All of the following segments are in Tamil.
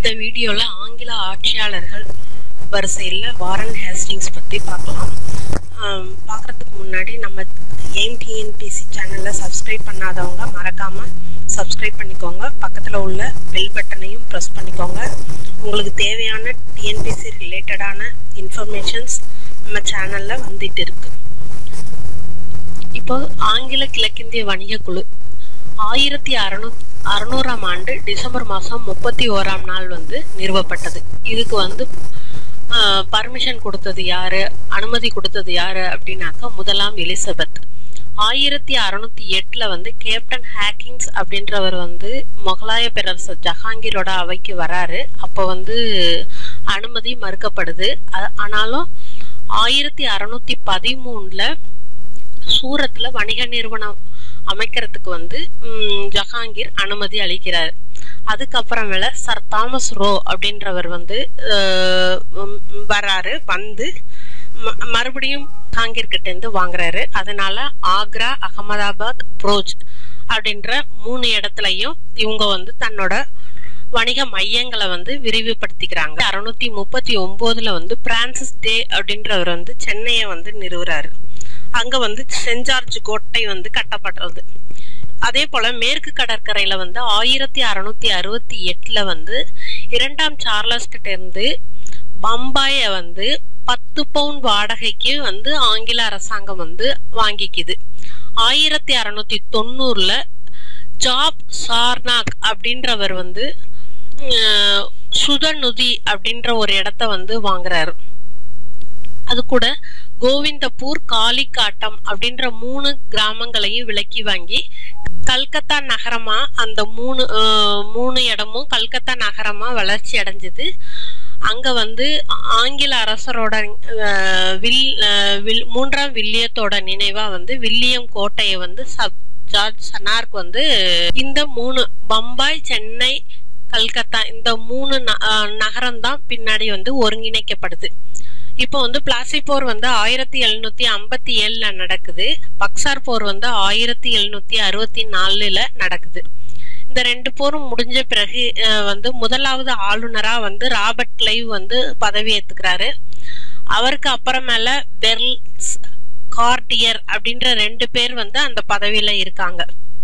இந்த வீடியோல ஆங்கில ஆட்சியாளர்கள் வரிசையில் வாரன் ஹேஸ்டிங்ஸ் பற்றி பார்க்கலாம் ஆம், பார்க்கறதுக்கு முன்னாடி நம்ம எய்ம் டிஎன்பிசி சேனலில் சப்ஸ்கிரைப் பண்ணாதவங்க மறக்காமல் சப்ஸ்கிரைப் பண்ணிக்கோங்க பக்கத்தில் உள்ள பெல் பட்டனையும் ப்ரெஸ் பண்ணிக்கோங்க உங்களுக்கு தேவையான டிஎன்பிசி ரிலேட்டடான இன்ஃபர்மேஷன்ஸ் நம்ம சேனலில் வந்துட்டு இருக்கு இப்போ ஆங்கில கிழக்கிந்திய வணிக குழு ஆயிரத்தி அறநூ அறுநூறாம் ஆண்டு டிசம்பர் மாதம் முப்பத்தி ஓராம் நாள் வந்து நிறுவப்பட்டது இதுக்கு வந்து பர்மிஷன் கொடுத்தது யாரு அனுமதி கொடுத்தது யாரு அப்படின்னாக்கா முதலாம் எலிசபெத் ஆயிரத்தி அறுநூத்தி எட்டுல வந்து கேப்டன் ஹேக்கிங்ஸ் அப்படின்றவர் வந்து முகலாய பேரரசர் ஜஹாங்கீரோட அவைக்கு வராரு அப்போ வந்து அனுமதி மறுக்கப்படுது அ- ஆனாலும் ஆயிரத்தி அறுநூத்தி பதிமூணுல சூரத்ல வணிக நிறுவனம் அமைக்கிறதுக்கு வந்து ம், ஜஹாங்கீர் அனுமதி அளிக்கிறார் அதுக்கப்புறமேல சர் தாமஸ் ரோ அப்படின்றவர் வந்து அஹ், ம், வராரு வந்து ம- மறுபடியும் ஜஹாங்கீர் கிட்ட இருந்து வாங்குறாரு அதனால ஆக்ரா அகமதாபாத் புரோஜ் அப்படின்ற மூணு இடத்துலயும் இவங்க வந்து தன்னோட வணிக மையங்களை வந்து விரிவுபடுத்திக்கிறாங்க அறுநூத்தி முப்பத்தி ஒன்பதுல வந்து பிரான்சிஸ் டே அப்படின்றவர் வந்து சென்னையை வந்து நிறுவுறாரு அங்க வந்து சென்ட் ஜார்ஜ் கோட்டை வந்து கட்டப்படுறது அதே போல மேற்கு கடற்கரையில வந்து ஆயிரத்தி அறுநூத்தி அறுபத்தி எட்டுல வந்து இரண்டாம் சார்லஸ் கிட்ட இருந்து பம்பாய வந்து பத்து பவுண்ட் வாடகைக்கு வந்து ஆங்கில அரசாங்கம் வந்து வாங்கிக்குது ஆயிரத்தி அறுநூத்தி தொண்ணூறுல ஜாப் சார்னாக் அப்படின்றவர் வந்து அஹ், சுதநுதி அப்படின்ற ஒரு இடத்த வந்து வாங்குறாரு அது கூட கோவிந்தபூர் காளிக்காட்டம் அப்படின்ற மூணு கிராமங்களையும் விலக்கி வாங்கி கல்கத்தா நகரமா அந்த மூணு அஹ், மூணு இடமும் கல்கத்தா நகரமா வளர்ச்சி அடைஞ்சது அங்க வந்து ஆங்கில அரசரோட அஹ், வில் அஹ், வில்- மூன்றாம் வில்லியத்தோட நினைவா வந்து வில்லியம் கோட்டையை வந்து சப் ஜார்ஜ் சனார்க் வந்து இந்த மூணு பம்பாய் சென்னை கல்கத்தா இந்த மூணு நகரம் தான் பின்னாடி வந்து ஒருங்கிணைக்கப்படுது இப்போ வந்து பிளாசி போர் வந்து ஆயிரத்தி எழுநூத்தி ஐம்பத்தி ஏழுல நடக்குது பக்சார் போர் வந்து ஆயிரத்தி எழுநூத்தி அறுபத்தி நாலுல நடக்குது இந்த ரெண்டு போரும் முடிஞ்ச பிறகு அஹ், வந்து முதலாவது ஆளுநரா வந்து ராபர்ட் கிளைவ் வந்து பதவி ஏத்துக்கிறாரு அவருக்கு அப்புறமேல பெர்ல்ஸ் கார்டியர் அப்படின்ற ரெண்டு பேர் வந்து அந்த பதவியில இருக்காங்க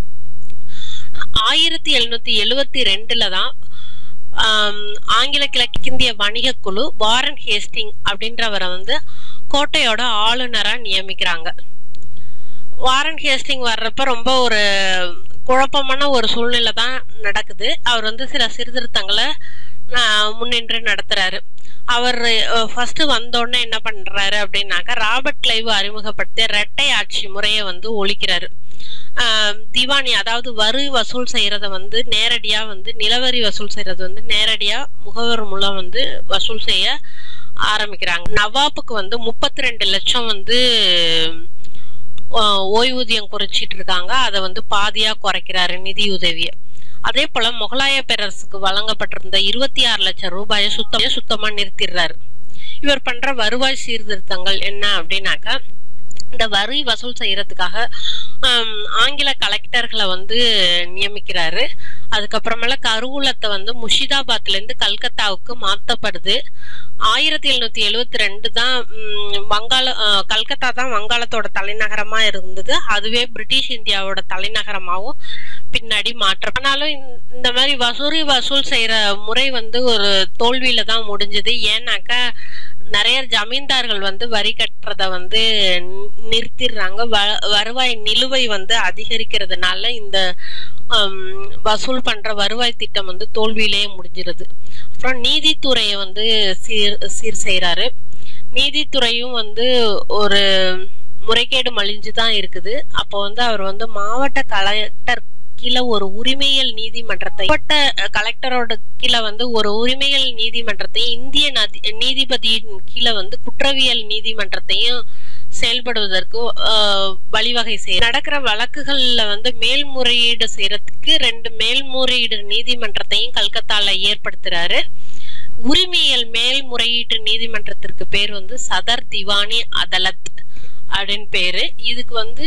ஆயிரத்தி எழுநூத்தி எழுவத்தி ரெண்டுல தான் ஆம், ஆங்கில கிழக்கிந்திய வணிக குழு வாரன் ஹேஸ்டிங் அப்படின்றவரை வந்து கோட்டையோட ஆளுநரா நியமிக்கிறாங்க வாரன் ஹேஸ்டிங் வர்றப்ப ரொம்ப ஒரு குழப்பமான ஒரு சூழ்நிலை தான் நடக்குது அவர் வந்து சில சீர்திருத்தங்களை ஆஹ், முன்னின்று நடத்துறாரு அவர் ஃபர்ஸ்ட் வந்தோடனே என்ன பண்றாரு அப்படின்னாக்கா ராபர்ட் கிளைவ் அறிமுகப்படுத்திய இரட்டை ஆட்சி முறையை வந்து ஒழிக்கிறாரு ஆஹ், திவானி அதாவது வரி வசூல் செய்யறத வந்து நேரடியா வந்து நிலவரி வசூல் செய்யறது வந்து நேரடியா முகவர் மூலம் வந்து வசூல் செய்ய ஆரம்பிக்கிறாங்க நவாப்புக்கு வந்து முப்பத்தி ரெண்டு லட்சம் வந்து ஆஹ், ஓய்வூதியம் குறைச்சிட்டு இருக்காங்க அதை வந்து பாதியா குறைக்கிறாரு நிதி உதவியை அதே போல முகலாய பேரரசுக்கு வழங்கப்பட்டிருந்த இருபத்தி ஆறு லட்சம் ரூபாயை சுத்தமா சுத்தமா நிறுத்திடுறாரு இவர் பண்ற வருவாய் சீர்திருத்தங்கள் என்ன அப்படின்னாக்கா இந்த வரி வசூல் செய்யறதுக்காக ஆம், ஆங்கில கலெக்டர்களை வந்து நியமிக்கிறாரு அதுக்கப்புறமேல கருவூலத்தை வந்து முஷிதாபாத்ல இருந்து கல்கத்தாவுக்கு மாத்தப்படுது ஆயிரத்தி எழுநூத்தி எழுவத்தி ரெண்டு தான் ம், வங்காள அஹ், கல்கத்தா தான் வங்காளத்தோட தலைநகரமா இருந்தது அதுவே பிரிட்டிஷ் இந்தியாவோட தலைநகரமாவும் பின்னாடி மாற்றம் ஆனாலும் இந்த- இந்த மாதிரி வசூரி வசூல் செய்யற முறை வந்து ஒரு தோல்வியில தான் முடிஞ்சது ஏன்னாக்கா நிறைய ஜமீன்தார்கள் வந்து வரி கட்டுறத வந்து நி- நிறுத்திடுறாங்க வ- வருவாய் நிலுவை வந்து அதிகரிக்கிறதுனால இந்த ஹம், வசூல் பண்ற வருவாய் திட்டம் வந்து தோல்வியிலேயே முடிஞ்சிருது அப்புறம் நீதித்துறையை வந்து சீர் சீர் செய்யறாரு நீதித்துறையும் வந்து ஒரு முறைகேடு மலிஞ்சு தான் இருக்குது அப்போ வந்து அவர் வந்து மாவட்ட கலெக்டர் கீழே ஒரு உரிமையல் நீதிமன்றத்தை மாவட்ட கலெக்டரோட கீழே வந்து ஒரு உரிமையல் நீதிமன்றத்தையும் இந்திய நதி- நீதிபதியின் கீழே வந்து குற்றவியல் நீதிமன்றத்தையும் செயல்படுவதற்கு ஆஹ், வழிவகை செய்ய நடக்கிற வழக்குகள்ல வந்து மேல்முறையீடு செய்யறதுக்கு ரெண்டு மேல்முறையீடு நீதிமன்றத்தையும் கல்கத்தால ஏற்படுத்துறாரு உரிமையல் மேல்முறையீட்டு நீதிமன்றத்திற்கு பேர் வந்து சதர் திவானி அதலத் அப்படின்னு பேரு இதுக்கு வந்து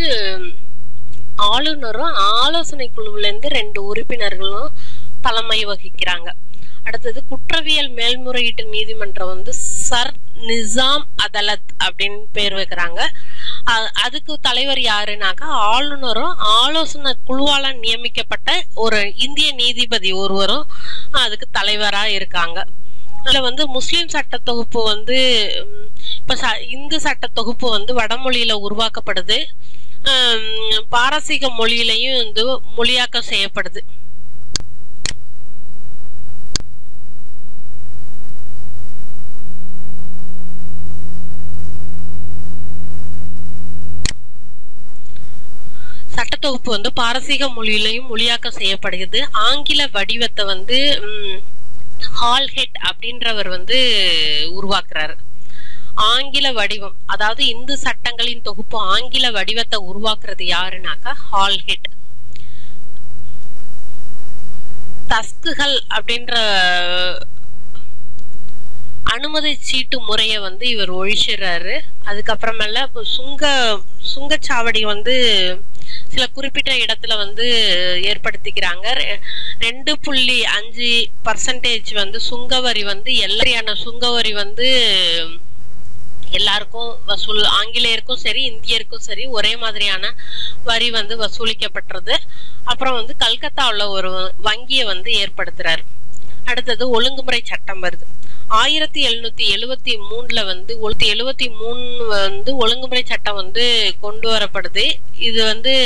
ஆளுநரும் ஆலோசனை குழுவுல இருந்து ரெண்டு உறுப்பினர்களும் தலைமை வகிக்கிறாங்க அடுத்தது குற்றவியல் மேல்முறையீட்டு நீதிமன்றம் வந்து சர் நிசாம் அதலத் அப்படின்னு பேர் வைக்கிறாங்க அ- அதுக்கு தலைவர் யாருனாக்கா ஆளுநரும் ஆலோசனை குழுவால நியமிக்கப்பட்ட ஒரு இந்திய நீதிபதி ஒருவரும் அதுக்கு தலைவரா இருக்காங்க அதுல வந்து முஸ்லிம் சட்ட தொகுப்பு வந்து ம், இப்ப ச- இந்து சட்ட தொகுப்பு வந்து வடமொழியில உருவாக்கப்படுது ஹம், பாரசீக மொழியிலையும் வந்து மொழியாக்கம் செய்யப்படுது சட்டத்தொகுப்பு வந்து பாரசீக மொழியிலையும் மொழியாக்கம் செய்யப்படுகிறது ஆங்கில வடிவத்தை வந்து ம், ஹால்ஹெட் அப்படின்றவர் வந்து உருவாக்குறாரு ஆங்கில வடிவம் அதாவது இந்து சட்டங்களின் தொகுப்பு ஆங்கில வடிவத்தை உருவாக்குறது யாருனாக்கா ஹால்ஹெட் தஸ்குகள் அப்படின்ற அனுமதி சீட்டு முறைய வந்து இவர் ஒழிச்சிடுறாரு அதுக்கப்புறமேல இப்ப சுங்க சுங்கச்சாவடி வந்து சில குறிப்பிட்ட இடத்துல வந்து ஏற்படுத்திக்கிறாங்க ரெ- ரெண்டு புள்ளி அஞ்சு பர்சன்டேஜ் வந்து சுங்கவரி வந்து எல்லாரியான சுங்கவரி வந்து எல்லாருக்கும் வசூல் ஆங்கிலேயருக்கும் சரி இந்தியருக்கும் சரி ஒரே மாதிரியான வரி வந்து வசூலிக்கப்பட்டது அப்புறம் வந்து கல்கத்தாவுல ஒரு வங்கியை வந்து ஏற்படுத்துறாரு அடுத்தது ஒழுங்குமுறை சட்டம் வருது ஆயிரத்தி எழுநூத்தி எழுவத்தி மூணுல வந்து ஒழுத்தி எழுவத்தி மூணு வந்து ஒழுங்குமுறை சட்டம் வந்து கொண்டு வரப்படுது இது வந்து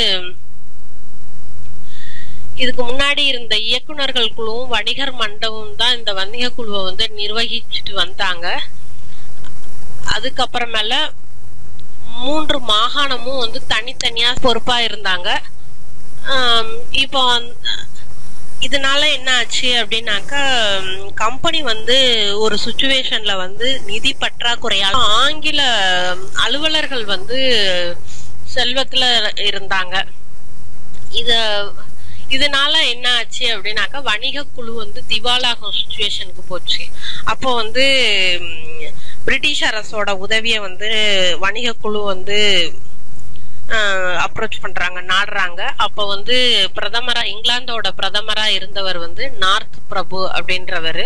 இதுக்கு முன்னாடி இருந்த இயக்குனர்கள் குழுவும் வணிகர் மண்டபம் தான் இந்த வணிக குழுவை வந்து நிர்வகிச்சுட்டு வந்தாங்க அதுக்கப்புறமேல மூன்று மாகாணமும் வந்து தனித்தனியா பொறுப்பா இருந்தாங்க ஆம், இப்போ வந்து- இதனால என்ன ஆச்சு அப்படின்னாக்கா கம்பெனி வந்து ஒரு சுச்சுவேஷன்ல வந்து நிதி பற்றாக்குறையால ஆங்கில அலுவலர்கள் வந்து செல்வத்துல இருந்தாங்க இத இதனால என்ன ஆச்சு அப்படின்னாக்கா வணிக குழு வந்து திவாலாகும் சுச்சுவேஷனுக்கு போச்சு அப்போ வந்து ம், பிரிட்டிஷ் அரசோட உதவியை வந்து வணிக குழு வந்து அப்ரோச் பண்றாங்க நாடுறாங்க அப்ப வந்து பிரதமரா இங்கிலாந்தோட பிரதமரா இருந்தவர் வந்து நார்த் பிரபு அப்படின்றவர்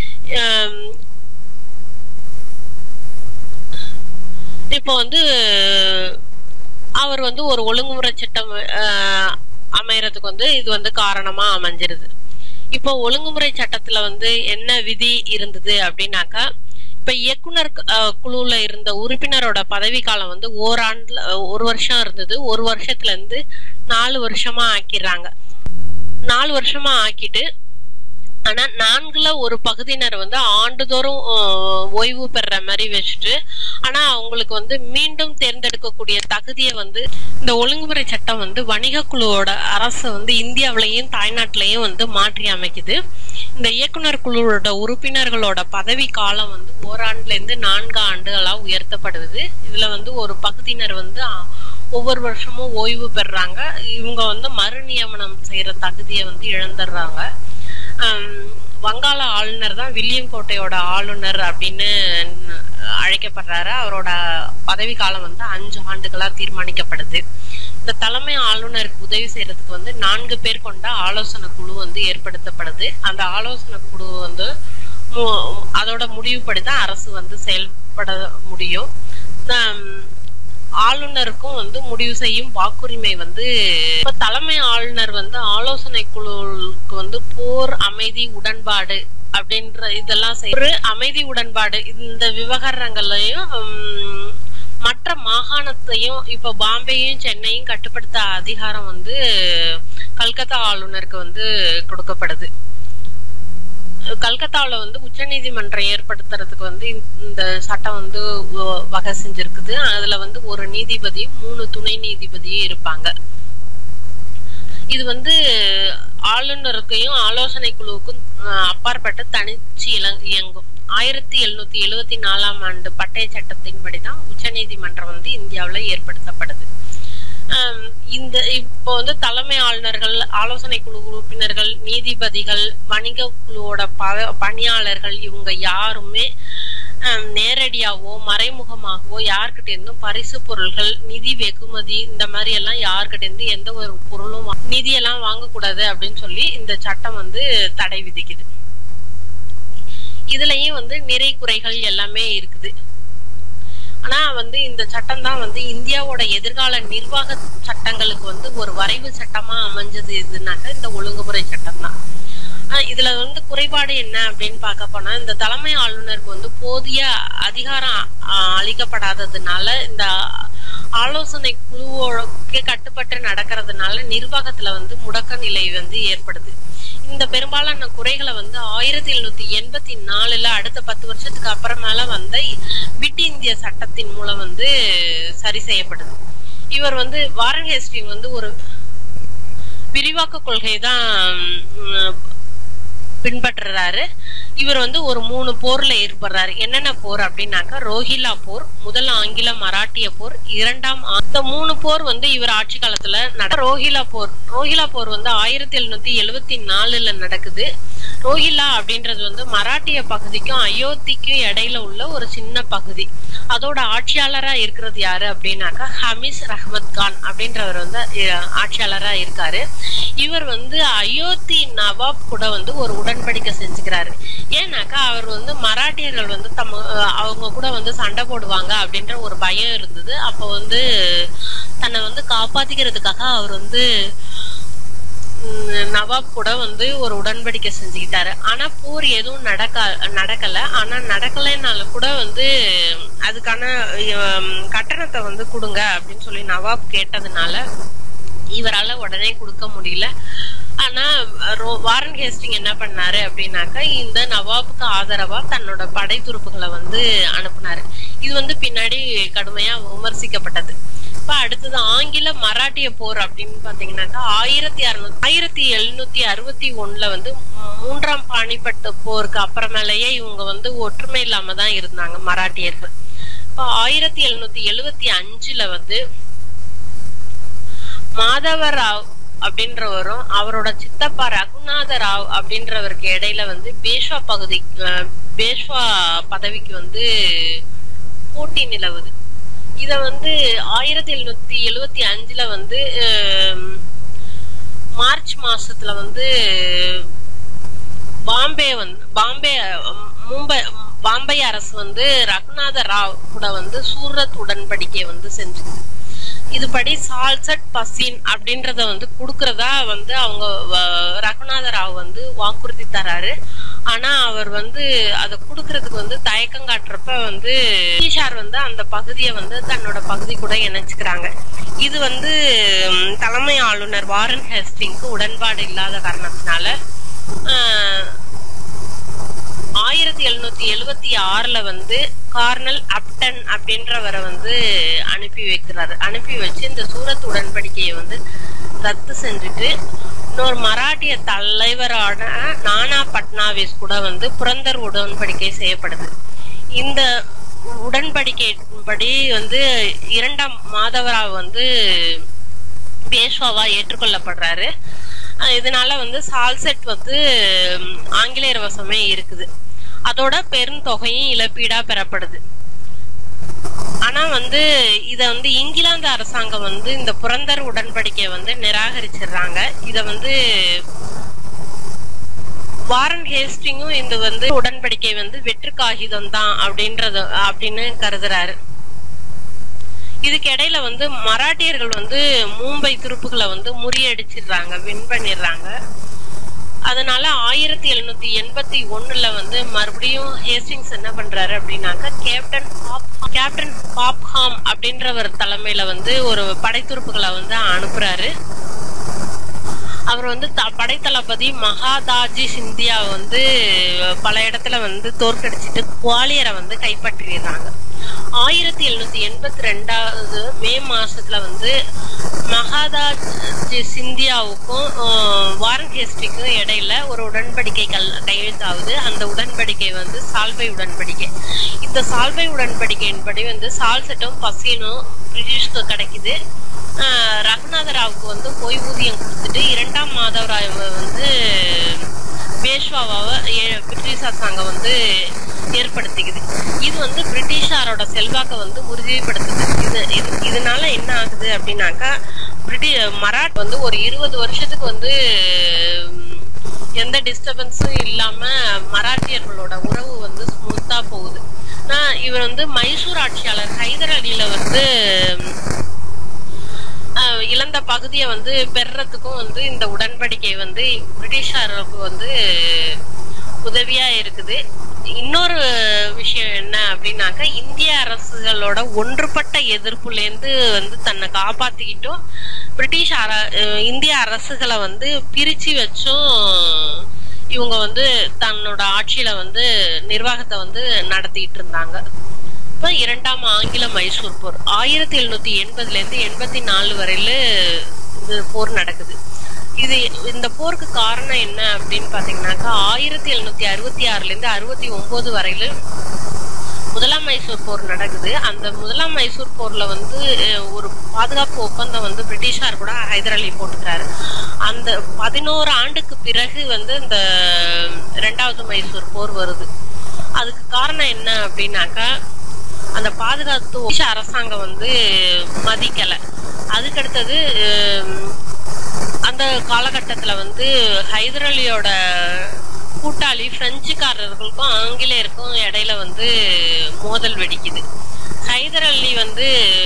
இப்போ வந்து அவர் வந்து ஒரு ஒழுங்குமுறை சட்டம் அஹ், அமையறதுக்கு வந்து இது வந்து காரணமா அமைஞ்சிருது இப்போ ஒழுங்குமுறை சட்டத்துல வந்து என்ன விதி இருந்தது அப்படின்னாக்கா இப்ப இயக்குனர் அஹ், குழுல இருந்த உறுப்பினரோட பதவி காலம் வந்து ஓராண்டுல அஹ், ஒரு வருஷம் இருந்தது ஒரு வருஷத்துல இருந்து நாலு வருஷமா ஆக்கிடுறாங்க நாலு வருஷமா ஆக்கிட்டு ஆனா நான்குல ஒரு பகுதியினர் வந்து ஆண்டுதோறும் அஹ், ஓய்வு பெற மாதிரி வச்சுட்டு ஆனா அவங்களுக்கு வந்து மீண்டும் தேர்ந்தெடுக்கக்கூடிய தகுதியை வந்து இந்த ஒழுங்குமுறை சட்டம் வந்து வணிக குழுவோட அரசு வந்து இந்தியாவிலையும் தாய்நாட்டிலையும் வந்து மாற்றி அமைக்குது இந்த இயக்குனர் குழுவோட உறுப்பினர்களோட பதவி காலம் வந்து ஓராண்டுல இருந்து நான்கு ஆண்டுகளா உயர்த்தப்படுது இதுல வந்து ஒரு பகுதியினர் வந்து அ, ஒவ்வொரு வருஷமும் ஓய்வு பெறுறாங்க இவங்க வந்து மறுநியமனம் செய்யற தகுதியை வந்து இழந்துடுறாங்க ஆம், வங்காள ஆளுநர் தான் வில்லியம் கோட்டையோட ஆளுநர் அப்படின்னு அழைக்கப்படுறாரு அவரோட பதவி காலம் வந்து அஞ்சு ஆண்டுகளா தீர்மானிக்கப்படுது இந்த தலைமை ஆளுநருக்கு உதவி செய்யறதுக்கு வந்து நான்கு பேர் கொண்ட ஆலோசனை குழு வந்து ஏற்படுத்தப்படுது அந்த ஆலோசனை குழு வந்து மு- அதோட முடிவுப்படி தான் அரசு வந்து செயல்பட முடியும் ஆம், ஆளுநருக்கும் வந்து முடிவு செய்யும் வாக்குரிமை வந்து இப்ப தலைமை ஆளுநர் வந்து ஆலோசனை குழுவுக்கு வந்து போர் அமைதி உடன்பாடு அப்படின்ற இதெல்லாம் செய்~ ஒரு அமைதி உடன்பாடு இந்த விவகாரங்களையும் உம், மற்ற மாகாணத்தையும் இப்ப பாம்பேயும் சென்னையும் கட்டுப்படுத்த அதிகாரம் வந்து கல்கத்தா ஆளுநருக்கு வந்து கொடுக்கப்படுது கல்கத்தாவுல வந்து உச்சநீதிமன்றம் ஏற்படுத்துறதுக்கு வந்து இந்த- இந்த சட்டம் வந்து வ- வகை செஞ்சிருக்குது அதுல வந்து ஒரு நீதிபதியும் மூணு துணை நீதிபதியும் இருப்பாங்க இது வந்து ஆளுநருக்கையும் ஆலோசனை குழுவுக்கும் அஹ், அப்பாற்பட்டு தனிச்சு இல- இயங்கும் ஆயிரத்தி எழுநூத்தி எழுவத்தி நாலாம் ஆண்டு பட்டய சட்டத்தின்படி தான் உச்சநீதிமன்றம் வந்து இந்தியாவுல ஏற்படுத்தப்படுது ஆம், இந்த இப்போ வந்து தலைமை ஆளுநர்கள் ஆலோசனை குழு உறுப்பினர்கள் நீதிபதிகள் வணிக குழுவோட ப- பணியாளர்கள் இவங்க யாருமே ஆம், நேரடியாவோ மறைமுகமாகவோ யார்கிட்ட இருந்தும் பரிசு பொருள்கள் நிதி வெகுமதி இந்த மாதிரி எல்லாம் யார்கிட்ட இருந்து எந்த ஒரு பொருளும் வா- நிதியெல்லாம் வாங்கக்கூடாது அப்படின்னு சொல்லி இந்த சட்டம் வந்து தடை விதிக்குது இதுலயும் வந்து நிறை குறைகள் எல்லாமே இருக்குது ஆனா வந்து இந்த சட்டம் தான் வந்து இந்தியாவோட எதிர்கால நிர்வாக சட்டங்களுக்கு வந்து ஒரு வரைவு சட்டமா அமைஞ்சது எதுனாக்க இந்த ஒழுங்குமுறை சட்டம் தான் ஆஹ் இதுல வந்து குறைபாடு என்ன அப்படின்னு பார்க்க போனா இந்த தலைமை ஆளுநருக்கு வந்து போதிய அதிகாரம் ஆஹ் அளிக்கப்படாததுனால இந்த ஆலோசனை குழுவோக்கு கட்டுப்பட்டு நடக்கிறதுனால நிர்வாகத்துல வந்து முடக்க நிலை வந்து ஏற்படுது இந்த பெரும்பாலான குறைகளை வந்து ஆயிரத்தி எழுநூத்தி எண்பத்தி நாலுல அடுத்த பத்து வருஷத்துக்கு அப்புறமேல வந்த பிட் இந்திய சட்டத்தின் மூலம் வந்து சரி செய்யப்படுது இவர் வந்து வாரன் ஹேஸ்டிங் வந்து ஒரு விரிவாக்க கொள்கை தான் பின்பற்றுறாரு இவர் வந்து ஒரு மூணு போர்ல ஈடுபடுறாரு என்னென்ன போர் அப்படின்னாக்கா ரோஹிலா போர் முதல் ஆங்கில மராட்டிய போர் இரண்டாம் ஆ- இந்த மூணு போர் வந்து இவர் ஆட்சி காலத்துல நட ரோஹிலா போர் ரோஹிலா போர் வந்து ஆயிரத்தி எழுநூத்தி எழுவத்தி நாலுல நடக்குது ரோஹிலா அப்படின்றது வந்து மராட்டிய பகுதிக்கும் அயோத்திக்கும் இடையில உள்ள ஒரு சின்ன பகுதி அதோட ஆட்சியாளரா இருக்கிறது யாரு அப்படின்னாக்கா ஹமீஸ் ரஹ்மத் கான் அப்படின்றவர் வந்து அஹ், ஆட்சியாளரா இருக்காரு இவர் வந்து அயோத்தி நவாப் கூட வந்து ஒரு உடன்படிக்கை செஞ்சுக்கிறாரு ஏன்னாக்கா அவர் வந்து மராட்டியர்கள் வந்து தம்ம அஹ், அவங்க கூட வந்து சண்டை போடுவாங்க அப்படின்ற ஒரு பயம் இருந்தது அப்போ வந்து தன்னை வந்து காப்பாத்திக்கிறதுக்காக அவர் வந்து உம், நவாப் கூட வந்து ஒரு உடன்படிக்கை செஞ்சுக்கிட்டாரு ஆனா போர் எதுவும் நடக்க நடக்கல ஆனா நடக்கலைனாலும் கூட வந்து அதுக்கான ஹம், கட்டணத்தை வந்து கொடுங்க அப்படின்னு சொல்லி நவாப் கேட்டதுனால இவரால உடனே கொடுக்க முடியல ஆனா ரோ- வாரன் ஹேஸ்டிங் என்ன பண்ணாரு அப்படின்னாக்கா இந்த நவாபுக்கு ஆதரவா தன்னோட படை துருப்புகளை வந்து அனுப்புனாரு இது வந்து பின்னாடி கடுமையா விமர்சிக்கப்பட்டது இப்ப அடுத்தது ஆங்கில மராட்டிய போர் அப்படின்னு பாத்தீங்கன்னாக்கா ஆயிரத்தி அறுநூத்தி ஆயிரத்தி எழுநூத்தி அறுபத்தி ஒண்ணுல வந்து மூன்றாம் பாணிப்பட்டு போருக்கு அப்புறமேலேயே இவங்க வந்து ஒற்றுமை இல்லாம தான் இருந்தாங்க மராட்டியர்கள் இப்ப ஆயிரத்தி எழுநூத்தி எழுவத்தி அஞ்சுல வந்து மாதவ ராவ் அப்படின்றவரும் அவரோட சித்தப்பா ரகுநாத ராவ் அப்படின்றவருக்கு இடையில வந்து பேஷ்வா பகுதி அஹ், பேஷ்வா பதவிக்கு வந்து போட்டி நிலவுது இத வந்து ஆயிரத்தி எழுநூத்தி எழுவத்தி அஞ்சுல வந்து அஹ், மார்ச் மாசத்துல வந்து பாம்பே வந்து பாம்பே அஹ், மும்பை பாம்பே அரசு வந்து ரகுநாத ராவ் கூட வந்து சூரத் உடன்படிக்கை வந்து செஞ்சுது இதுபடி சால்சட் பசீன் அப்படின்றத வந்து குடுக்கறதா வந்து அவங்க வ- ரகுநாத ராவ் வந்து வாக்குறுதி தராரு ஆனா அவர் வந்து அதை குடுக்கறதுக்கு வந்து தயக்கம் காட்டுறப்ப வந்து பிரிட்டிஷார் வந்து அந்த பகுதியை வந்து தன்னோட பகுதி கூட இணைச்சுக்கிறாங்க இது வந்து ம், தலைமை ஆளுநர் வாரன் ஹேஸ்டிங்க்கு உடன்பாடு இல்லாத காரணத்தினால ஆஹ், ஆயிரத்தி எழுநூத்தி எழுவத்தி ஆறுல வந்து கார்னல் அப்டன் அப்படின்றவரை வந்து அனுப்பி வைக்கிறாரு அனுப்பி வச்சு இந்த சூரத் உடன்படிக்கையை வந்து ரத்து செஞ்சுட்டு இன்னொரு மராட்டிய தலைவரான நானா பட்னாவிஸ் கூட வந்து புரந்தர் உடன்படிக்கை செய்யப்படுது இந்த உடன்படிக்கைப்படி வந்து இரண்டாம் மாதவராவ் வந்து பேஷ்வாவா ஏற்றுக்கொள்ளப்படுறாரு அஹ் இதனால வந்து சால்செட் வந்து ம், ஆங்கிலேயர் வசமே இருக்குது அதோட பெருந்தொகையும் இழப்பீடா பெறப்படுது ஆனா வந்து இத வந்து இங்கிலாந்து அரசாங்கம் வந்து இந்த புரந்தர் உடன்படிக்கையை வந்து நிராகரிச்சிடுறாங்க இத வந்து வாரன் ஹேஸ்டிங்கும் இந்த வந்து உடன்படிக்கை வந்து வெற்று காகிதம் தான் அப்படின்றது அப்படின்னு கருதுறாரு இதுக்கு இடையில வந்து மராட்டியர்கள் வந்து மும்பை துருப்புகளை வந்து முறியடிச்சிடுறாங்க வின் பண்ணிடுறாங்க அதனால ஆயிரத்தி எழுநூத்தி எண்பத்தி ஒண்ணுல வந்து மறுபடியும் ஹேஸ்டிங்ஸ் என்ன பண்றாரு அப்படின்னாக்கா கேப்டன் பாப் கேப்டன் பாப்ஹாம் அப்படின்றவர் தலைமையில வந்து ஒரு படைத்துருப்புகளை வந்து அனுப்புறாரு அவர் வந்து த- படைத்தளபதி மகாதாஜி சிந்தியா வந்து பல இடத்துல வந்து தோற்கடிச்சிட்டு குவாலியரை வந்து கைப்பற்றிடுறாங்க ஆயிரத்தி எழுநூத்தி எண்பத்தி ரெண்டாவது மே மாசத்துல வந்து மகாதாஜி சிந்தியாவுக்கும் ஆஹ், வாரன் ஹேஸ்டிக்கும் இடையில ஒரு உடன்படிக்கை கல் கையெழுத்தாகுது அந்த உடன்படிக்கை வந்து சால்வை உடன்படிக்கை இந்த சால்வை உடன்படிக்கையின்படி வந்து சால்செட்டும் பசீனும் பிரிட்டிஷ்க்கு கிடைக்குது ஆஹ் ரகுநாத ராவுக்கு வந்து ஓய்வூதியம் கொடுத்துட்டு இரண்டாம் மாதவராய் வந்து பேஷ்வாவை ஏ- பிரிட்டிஷ் அரசாங்கம் வந்து ஏற்படுத்திக்குது இது வந்து பிரிட்டிஷாரோட செல்வாக்கை வந்து உறுதிப்படுத்துது இது இது இதனால என்ன ஆகுது அப்படின்னாக்கா பிரிட்டி மராட் வந்து ஒரு இருபது வருஷத்துக்கு வந்து உம், எந்த டிஸ்டர்பன்ஸும் இல்லாம மராட்டியர்களோட உறவு வந்து ஸ்மூத்தா போகுது ஆனா இவர் வந்து மைசூர் ஆட்சியாளர் ஹைதர் அலியில வந்து ஆஹ், இழந்த பகுதியை வந்து பெறுறதுக்கும் வந்து இந்த உடன்படிக்கை வந்து பிரிட்டிஷாருக்கு வந்து உதவியா இருக்குது இன்னொரு விஷயம் என்ன அப்படின்னாக்கா இந்திய அரசுகளோட ஒன்றுபட்ட எதிர்ப்புல இருந்து வந்து தன்னை காப்பாத்திக்கிட்டும் பிரிட்டிஷ் அர அஹ் இந்திய அரசுகளை வந்து பிரிச்சு வச்சும் இவங்க வந்து தன்னோட ஆட்சியில வந்து நிர்வாகத்தை வந்து நடத்திட்டு இருந்தாங்க இப்ப இரண்டாம் ஆங்கில மைசூர் போர் ஆயிரத்தி எழுநூத்தி எண்பதுல இருந்து எண்பத்தி நாலு வரையில இது போர் நடக்குது இது இந்த போருக்கு காரணம் என்ன அப்படின்னு பாத்தீங்கன்னாக்கா ஆயிரத்தி எழுநூத்தி அறுபத்தி ஆறுல இருந்து அறுபத்தி ஒன்பது வரையில முதலாம் மைசூர் போர் நடக்குது அந்த முதலாம் மைசூர் போர்ல வந்து அஹ், ஒரு பாதுகாப்பு ஒப்பந்தம் வந்து பிரிட்டிஷார் கூட ஹைதர் அலி போட்டுக்கிறாரு அந்த பதினோரு ஆண்டுக்கு பிறகு வந்து இந்த ரெண்டாவது மைசூர் போர் வருது அதுக்கு காரணம் என்ன அப்படின்னாக்கா அந்த பாதுகாப்பு பிரிட்டிஷ் அரசாங்கம் வந்து மதிக்கல அதுக்கடுத்தது அஹ், அந்த காலகட்டத்துல வந்து ஹைதர் அலியோட கூட்டாளி பிரெஞ்சுக்காரர்களுக்கும் ஆங்கிலேயருக்கும் இடையில வந்து மோதல் வெடிக்குது ஹைதர் அலி வந்து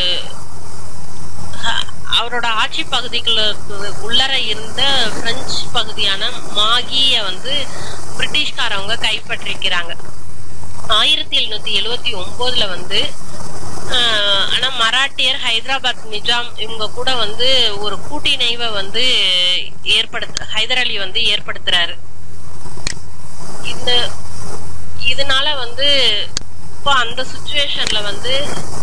அஹ், அவரோட ஆட்சி பகுதிகளுக்கு உள்ளர இருந்த பிரெஞ்சு பகுதியான மாகிய வந்து பிரிட்டிஷ்காரவங்க கைப்பற்றிக்கிறாங்க ஆயிரத்தி எழுநூத்தி எழுவத்தி ஒன்பதுல வந்து ஆஹ், ஆனா மராட்டியர் ஹைதராபாத் நிஜாம் இவங்க கூட வந்து ஒரு கூட்டிணைவை வந்து ஏற்படுத்த ஹைதர் அலி வந்து ஏற்படுத்துறாரு இந்த இதனால வந்து இப்போ அந்த சுச்சுவேஷன்ல வந்து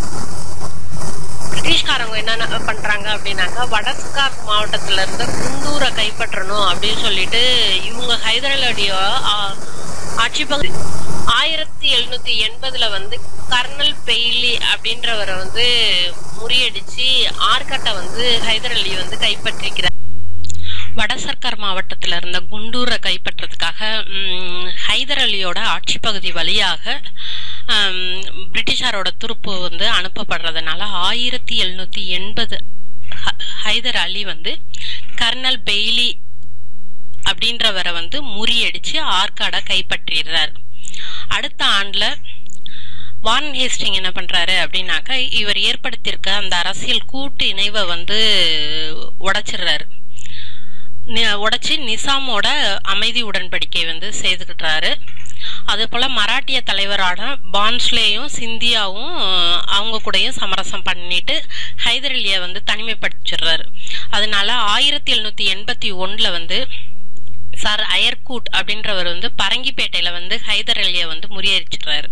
பிரிட்டிஷ்காரங்க என்ன பண்றாங்க அப்படின்னாக்கா வடஸ்கார் மாவட்டத்துல இருந்த குண்டூரை கைப்பற்றணும் அப்படின்னு சொல்லிட்டு இவங்க ஹைதராலியோட ஆ- ஆட்சி பகுதி ஆயிரத்தி எழுநூத்தி எண்பதுல வந்து கர்னல் பெய்லி அப்படின்றவரை வந்து முறியடிச்சு ஆர்கட்டை வந்து ஹைதர் அலி வந்து கைப்பற்றிக்கிறார் வட சர்க்கார் மாவட்டத்துல இருந்த குண்டூரை கைப்பற்றதுக்காக ம், ஹைதர் அலியோட ஆட்சி பகுதி வழியாக ஆம், பிரிட்டிஷாரோட துருப்பு வந்து அனுப்பப்படுறதுனால ஆயிரத்தி எழுநூத்தி எண்பது ஹைதர் அலி வந்து கர்னல் பெய்லி அப்படின்றவரை வந்து முறியடிச்சு ஆற்காடை கைப்பற்றிடுறார் அடுத்த ஆண்டுல வான் ஹேஸ்டிங் என்ன பண்றாரு அப்படின்னாக்கா இவர் ஏற்படுத்தியிருக்க அந்த அரசியல் கூட்டு இணைவை வந்து உடைச்சிடுறாரு நி- உடைச்சு நிசாமோட அமைதி உடன்படிக்கை வந்து செய்துக்கிட்டாரு அதே போல மராட்டிய தலைவரான பான்ஸ்லேயும் சிந்தியாவும் அஹ், அவங்க கூடயும் சமரசம் பண்ணிட்டு ஹைதர் அலியை வந்து தனிமைப்படுத்திடுறாரு அதனால ஆயிரத்தி எழுநூத்தி எண்பத்தி ஒண்ணுல வந்து சார் அயர்கூட் அப்படின்றவர் வந்து பரங்கிப்பேட்டையில வந்து ஹைதர் அலியை வந்து முறியடிச்சிடுறாரு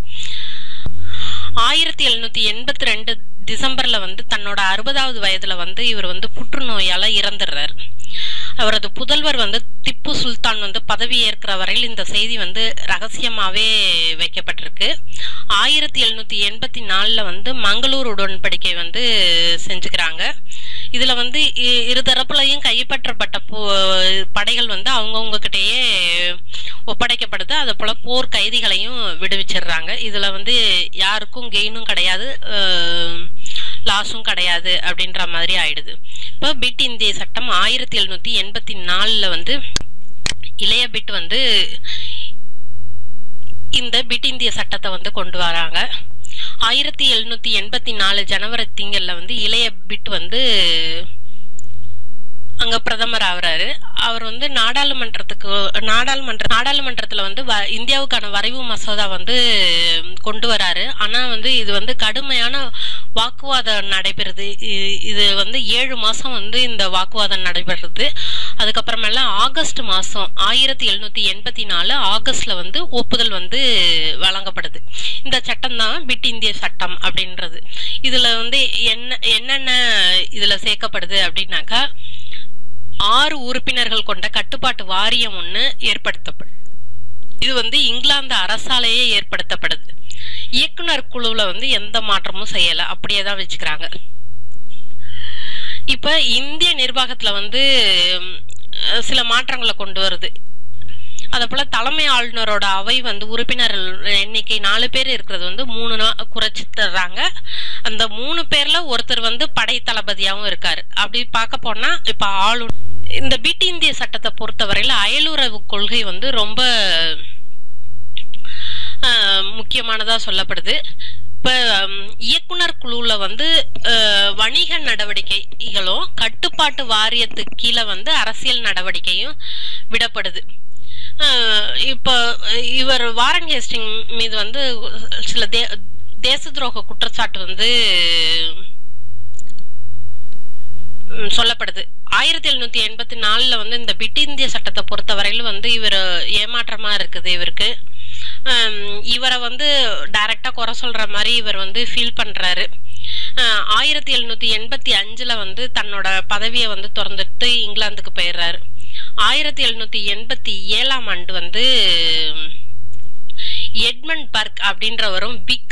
ஆயிரத்தி எழுநூத்தி எண்பத்தி ரெண்டு டிசம்பர்ல வந்து தன்னோட அறுபதாவது வயதுல வந்து இவர் வந்து புற்றுநோயால இறந்துடுறாரு அவரது புதல்வர் வந்து திப்பு சுல்தான் வந்து பதவி ஏற்கிற வரையில் இந்த செய்தி வந்து ரகசியமாவே வைக்கப்பட்டிருக்கு ஆயிரத்தி எழுநூத்தி எண்பத்தி நாலுல வந்து மங்களூர் உடன்படிக்கை வந்து செஞ்சுக்கிறாங்க இதுல வந்து இ- இரு தரப்புலையும் கைப்பற்றப்பட்ட போ- படைகள் வந்து அவங்கவுங்க கிட்டயே ஒப்படைக்கப்படுது அதே போல போர் கைதிகளையும் விடுவிச்சிடுறாங்க இதுல வந்து யாருக்கும் கெயினும் கிடையாது லாஸும் கிடையாது அப்படின்ற மாதிரி ஆயிடுது இப்போ பிட் இந்திய சட்டம் ஆயிரத்தி எழுநூத்தி எண்பத்தி நாலுல வந்து இளைய பிட் வந்து இந்த பிட் இந்திய சட்டத்தை வந்து கொண்டு வராங்க ஆயிரத்தி எழுநூத்தி எண்பத்தி நாலு ஜனவரி திங்கள்ல வந்து இளைய பிட் வந்து அங்க பிரதமர் ஆகுறாரு அவர் வந்து நாடாளுமன்றத்துக்கு நாடாளுமன்ற நாடாளுமன்றத்துல வந்து வ- இந்தியாவுக்கான வரைவு மசோதா வந்து கொண்டு வராரு ஆனா வந்து இது வந்து கடுமையான வாக்குவாதம் நடைபெறுது இ- இது வந்து ஏழு மாசம் வந்து இந்த வாக்குவாதம் நடைபெறுது அதுக்கப்புறமேல ஆகஸ்ட் மாசம் ஆயிரத்தி எழுநூத்தி எண்பத்தி நாலு ஆகஸ்ட்ல வந்து ஒப்புதல் வந்து வழங்கப்படுது இந்த சட்டம் தான் பிட் இந்திய சட்டம் அப்படின்றது இதுல வந்து என்ன என்னென்ன இதுல சேர்க்கப்படுது அப்படின்னாக்கா ஆறு உறுப்பினர்கள் கொண்ட கட்டுப்பாட்டு வாரியம் ஒண்ணு ஏற்படுத்தப்படும் இது வந்து இங்கிலாந்து அரசாலேயே ஏற்படுத்தப்படுது இயக்குனர் குழுவுல வந்து எந்த மாற்றமும் செய்யல அப்படியே தான் வச்சுக்கிறாங்க இப்ப இந்திய நிர்வாகத்துல வந்து ம், அஹ், சில மாற்றங்களை கொண்டு வருது அதே போல தலைமை ஆளுநரோட அவை வந்து உறுப்பினர்கள் எண்ணிக்கை நாலு பேர் இருக்கிறது வந்து மூணு நா- குறைச்சு தர்றாங்க அந்த மூணு பேர்ல ஒருத்தர் வந்து படை தளபதியாவும் இருக்காரு அப்படி பார்க்க போனா இப்ப ஆளு இந்த பிட் இந்திய சட்டத்தை பொறுத்தவரையில அயலுறவு கொள்கை வந்து ரொம்ப ஆஹ், முக்கியமானதா சொல்லப்படுது இப்ப ஹம், இயக்குனர் குழுல வந்து ஆஹ், வணிக நடவடிக்கைகளும் கட்டுப்பாட்டு வாரியத்துக்கு கீழே வந்து அரசியல் நடவடிக்கையும் விடப்படுது ஆஹ், இப்போ இவர் வாரன் ஹேஸ்டிங் மீது வந்து சில தே தேச துரோக குற்றச்சாட்டு வந்து ம், சொல்லப்படுது ஆயிரத்தி எழுநூத்தி எண்பத்தி நாலுல வந்து இந்த பிட் இந்திய சட்டத்தை பொறுத்தவரையில வந்து இவர் ஏமாற்றமா இருக்குது இவருக்கு ஹம், இவரை வந்து டைரக்டா குறை சொல்ற மாதிரி இவர் வந்து ஃபீல் பண்றாரு அஹ், ஆயிரத்தி எழுநூத்தி எண்பத்தி அஞ்சுல வந்து தன்னோட பதவியை வந்து திறந்துட்டு இங்கிலாந்துக்கு போயிடுறாரு ஆயிரத்தி எழுநூத்தி எண்பத்தி ஏழாம் ஆண்டு வந்து எட்மண்ட் பர்க் அப்படின்றவரும் பிக்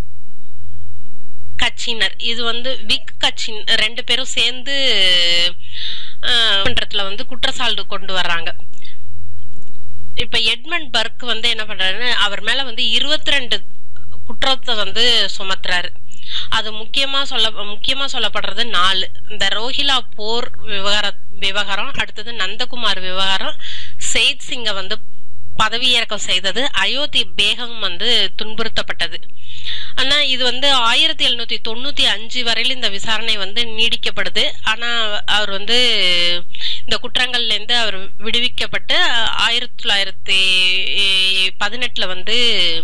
கட்சியினர் இது வந்து விக் கட்சி ரெண்டு பேரும் சேர்ந்து அஹ், மன்றத்துல வந்து குற்றச்சாட்டு கொண்டு வர்றாங்க இப்ப எட்மண்ட் பர்க் வந்து என்ன பண்றாருன்னு அவர் மேல வந்து இருபத்தி ரெண்டு குற்றத்தை வந்து சுமத்துறாரு அது முக்கியமா சொல்ல முக்கியமா சொல்லப்படுறது நாலு இந்த ரோஹிலா போர் விவகார விவகாரம் அடுத்தது நந்தகுமார் விவகாரம் செயித் சிங்க வந்து பதவியிறக்கம் செய்தது அயோத்தி பேகம் வந்து துன்புறுத்தப்பட்டது ஆனா இது வந்து ஆயிரத்தி எழுநூத்தி தொண்ணூத்தி அஞ்சு வரையில இந்த விசாரணை வந்து நீடிக்கப்படுது ஆனா அவர் வந்து இந்த குற்றங்கள்ல இருந்து அவர் விடுவிக்கப்பட்டு ஆயிரத்தி தொள்ளாயிரத்தி பதினெட்டுல வந்து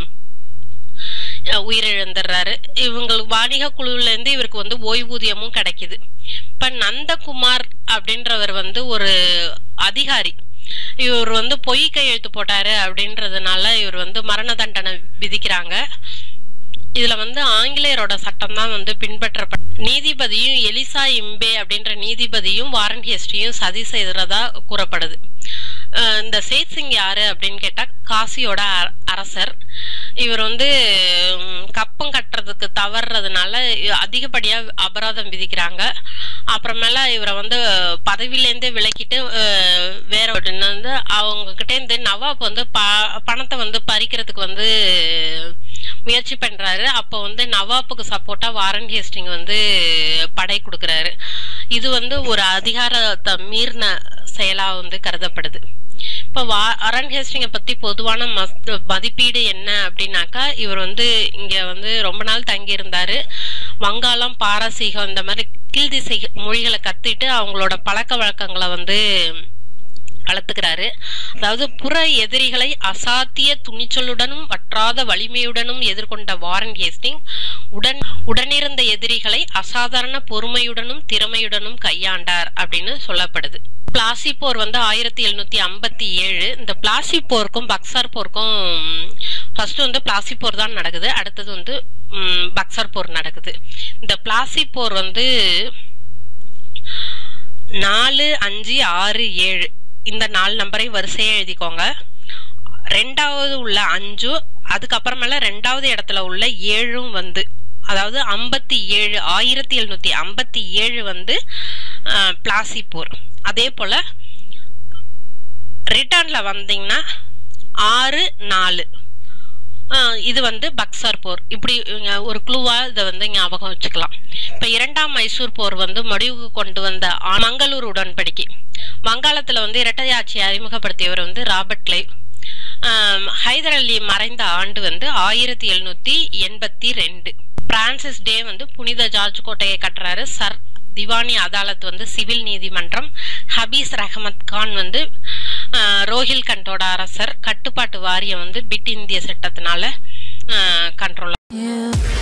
அஹ், உயிரிழந்துடுறாரு இவங்களுக்கு வாணிக குழுவுல இருந்து இவருக்கு வந்து ஓய்வூதியமும் கிடைக்குது இப்ப நந்தகுமார் அப்படின்றவர் வந்து ஒரு அதிகாரி இவர் வந்து பொய் கையெழுத்து போட்டாரு அப்படின்றதுனால இவர் வந்து மரண தண்டனை விதிக்கிறாங்க இதுல வந்து ஆங்கிலேயரோட சட்டம் தான் வந்து பின்பற்றப்பட்ட நீதிபதியும் எலிசா இம்பே அப்படின்ற நீதிபதியும் வாரன் ஹேஸ்டியும் சதி செய்ததா கூறப்படுது அஹ் இந்த சேத் சிங் யாரு அப்படின்னு கேட்டா காசியோட அர- அரசர் இவர் வந்து உம், கப்பம் கட்டுறதுக்கு தவறுறதுனால அதிகப்படியா அபராதம் விதிக்கிறாங்க அப்புறமேல இவரை வந்து பதவியிலேருந்தே விலக்கிட்டு அஹ், வேற ஒரு வந்து அவங்க கிட்ட இருந்து நவாப் வந்து ப- பணத்தை வந்து பறிக்கிறதுக்கு வந்து முயற்சி பண்றாரு அப்போ வந்து நவாப்புக்கு சப்போர்ட்டா வாரன் ஹேஸ்டிங் வந்து படை கொடுக்கறாரு இது வந்து ஒரு அதிகாரத்தை மீறின செயலா வந்து கருதப்படுது இப்ப வா அரண் ஹேஸ்டிங்கை பத்தி பொதுவான மஸ்- மதிப்பீடு என்ன அப்படின்னாக்கா இவர் வந்து இங்க வந்து ரொம்ப நாள் தங்கி இருந்தாரு வங்காளம் பாரசீகம் இந்த மாதிரி கீழ்திசை மொழிகளை கத்துட்டு அவங்களோட பழக்க வழக்கங்களை வந்து வளர்த்துக்கிறாரு அதாவது புற எதிரிகளை அசாத்திய துணிச்சலுடனும் வற்றாத வலிமையுடனும் எதிர்கொண்ட வாரன் ஹேஸ்டிங் உடன் உடனிருந்த எதிரிகளை அசாதாரண பொறுமையுடனும் திறமையுடனும் கையாண்டார் அப்படின்னு சொல்லப்படுது பிளாசி போர் வந்து ஆயிரத்தி எழுநூத்தி ஐம்பத்தி ஏழு இந்த பிளாசி போருக்கும் பக்சர் போருக்கும் ஃபர்ஸ்ட் வந்து பிளாசி போர் தான் நடக்குது அடுத்தது வந்து ம், பக்சர் போர் நடக்குது இந்த பிளாசி போர் வந்து நாலு அஞ்சு ஆறு ஏழு இந்த நாலு நம்பரை வரிசையா எழுதிக்கோங்க ரெண்டாவது உள்ள அஞ்சு அதுக்கப்புறமேல ரெண்டாவது இடத்துல உள்ள ஏழும் வந்து அதாவது ஐம்பத்தி ஏழு ஆயிரத்தி எழுநூத்தி ஐம்பத்தி ஏழு வந்து அஹ், பிளாசி போர் அதே போல ரிட்டர்ன்ல வந்தீங்கன்னா ஆறு நாலு ஆஹ் இது வந்து பக்சர் போர் இப்படி இங்க ஒரு க்ளூவா இதை வந்து ஞாபகம் வச்சுக்கலாம் இப்ப இரண்டாம் மைசூர் போர் வந்து முடிவுக்கு கொண்டு வந்த ஆ- மங்களூர் உடன்படிக்கை வங்காளத்துல வந்து இரட்டையாட்சி அறிமுகப்படுத்தியவர் வந்து ராபர்ட் கிளைவ் ஆம், ஹைதர் அலி மறைந்த ஆண்டு வந்து ஆயிரத்தி எழுநூத்தி எண்பத்தி ரெண்டு பிரான்சிஸ் டே வந்து புனித ஜார்ஜ் கோட்டையை கட்டுறாரு சர் திவானி அதாலத் வந்து சிவில் நீதிமன்றம் ஹபீஸ் ரஹமத் கான் வந்து ஆஹ், ரோஹில் கண்டோட அரசர் கட்டுப்பாட்டு வாரியம் வந்து பிட் இந்திய சட்டத்தினால கண்ட்ரோல் You